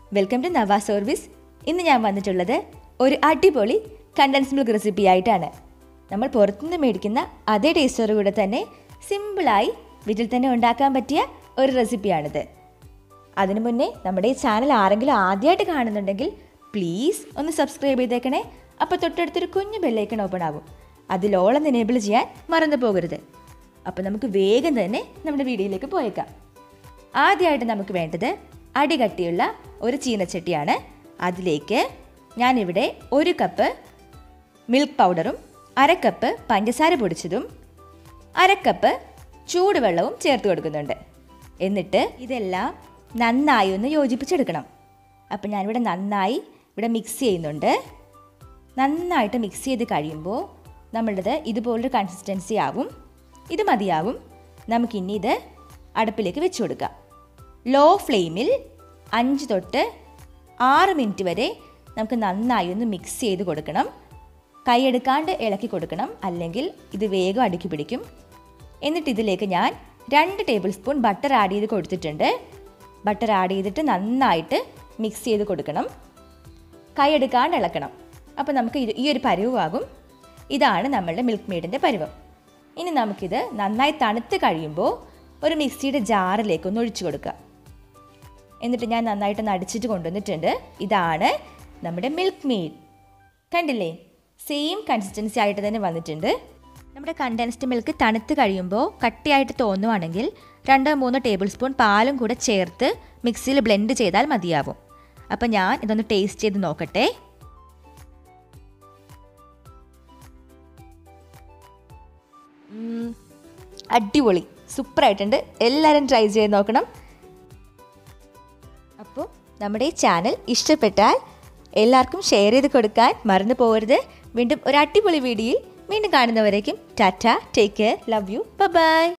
welcome to നവാ service ഇന്ന് ഞാൻ വന്നിട്ടുള്ളത് ഒരു അടിപൊളി കണ്ടൻസ് മിൽക്ക് റെസിപ്പി ആയിട്ടാണ് നമ്മൾ പുറത്തുനിന്ന് മേടിക്കുന്ന അതേ ടേസ്റ്റോടു കൂടെ തന്നെ സിമ്പിളായി വീട്ടിൽ തന്നെ ഉണ്ടാക്കാൻ പറ്റിയ ഒരു റെസിപ്പിയാണിത് അതിനു മുന്നേ നമ്മുടെ ഈ ചാനൽ ആരെങ്കിലും ആദ്യമായിട്ട് കാണുന്നുണ്ടെങ്കിൽ പ്ലീസ് ഒന്ന് സബ്സ്ക്രൈബ് ചെയ്തേക്കണേ അപ്പോൾ തൊട്ടടുത്തൊരു കുഞ്ഞു ബെല്ലൈക്കൺ ഓപ്പൺ ആവും അതിലോളം എനേബിൾ ചെയ്യാൻ മറന്നു പോകരുത് അപ്പോൾ നമുക്ക് വേഗം തന്നെ നമ്മുടെ വീഡിയോയിലേക്ക് പോയേക്കാം ആദ്യമായിട്ട് നമുക്ക് വേണ്ടത് അടികട്ടിയുള്ള ഒരു ചീനച്ചട്ടിയാണ് അതിലേക്ക് ഞാനിവിടെ ഒരു കപ്പ് മിൽക്ക് പൗഡറും അര കപ്പ് പഞ്ചസാര പൊടിച്ചതും അര കപ്പ് ചൂടുവെള്ളവും ചേർത്ത് കൊടുക്കുന്നുണ്ട് എന്നിട്ട് ഇതെല്ലാം നന്നായി ഒന്ന് യോജിപ്പിച്ചെടുക്കണം അപ്പം ഞാനിവിടെ നന്നായി ഇവിടെ മിക്സ് ചെയ്യുന്നുണ്ട് നന്നായിട്ട് മിക്സ് ചെയ്ത് കഴിയുമ്പോൾ നമ്മളുടേത് ഇതുപോലൊരു കൺസിസ്റ്റൻസി ആവും ഇത് മതിയാവും നമുക്കിനി ഇത് അടുപ്പിലേക്ക് വെച്ച് കൊടുക്കാം ലോ ഫ്ലെയിമിൽ അഞ്ച് തൊട്ട് ആറ് മിനിറ്റ് വരെ നമുക്ക് നന്നായി ഒന്ന് മിക്സ് ചെയ്ത് കൊടുക്കണം കൈയെടുക്കാണ്ട് ഇളക്കി കൊടുക്കണം അല്ലെങ്കിൽ ഇത് വേഗം അടുക്കി പിടിക്കും എന്നിട്ട് ഇതിലേക്ക് ഞാൻ രണ്ട് ടേബിൾ സ്പൂൺ ബട്ടർ ആഡ് ചെയ്ത് കൊടുത്തിട്ടുണ്ട് ബട്ടർ ആഡ് ചെയ്തിട്ട് നന്നായിട്ട് മിക്സ് ചെയ്ത് കൊടുക്കണം കൈയെടുക്കാണ്ട് ഇളക്കണം അപ്പോൾ നമുക്ക് ഇത് ഈ ഒരു പരുവാകും ഇതാണ് നമ്മളുടെ മിൽക്ക് മെയ്ഡിൻ്റെ പരുവം ഇനി നമുക്കിത് നന്നായി തണുത്ത് കഴിയുമ്പോൾ ഒരു മിക്സിയുടെ ജാറിലേക്ക് ഒന്ന് ഒഴിച്ചു കൊടുക്കുക എന്നിട്ട് ഞാൻ നന്നായിട്ട് നടിച്ചിട്ട് കൊണ്ടുവന്നിട്ടുണ്ട് ഇതാണ് നമ്മുടെ മിൽക്ക് മെയ്ഡ് കണ്ടില്ലേ സെയിം കൺസിസ്റ്റൻസി ആയിട്ട് തന്നെ വന്നിട്ടുണ്ട് നമ്മുടെ കണ്ടൻസ്ഡ് മിൽക്ക് തണുത്ത് കഴിയുമ്പോൾ കട്ടിയായിട്ട് തോന്നുവാണെങ്കിൽ രണ്ടോ മൂന്നോ ടേബിൾ സ്പൂൺ പാലും കൂടെ ചേർത്ത് മിക്സിയിൽ ബ്ലെൻഡ് ചെയ്താൽ മതിയാവും അപ്പം ഞാൻ ഇതൊന്ന് ടേസ്റ്റ് ചെയ്ത് നോക്കട്ടെ ഉം, അടിപൊളി സൂപ്പറായിട്ടുണ്ട് എല്ലാവരും ട്രൈ ചെയ്ത് നോക്കണം അപ്പോൾ നമ്മുടെ ഈ ചാനൽ ഇഷ്ടപ്പെട്ടാൽ എല്ലാവർക്കും ഷെയർ ചെയ്ത് കൊടുക്കാൻ മറന്നു പോകരുത് വീണ്ടും ഒരു അടിപൊളി വീഡിയോയിൽ വീണ്ടും കാണുന്നവരേക്കും tata take care love you by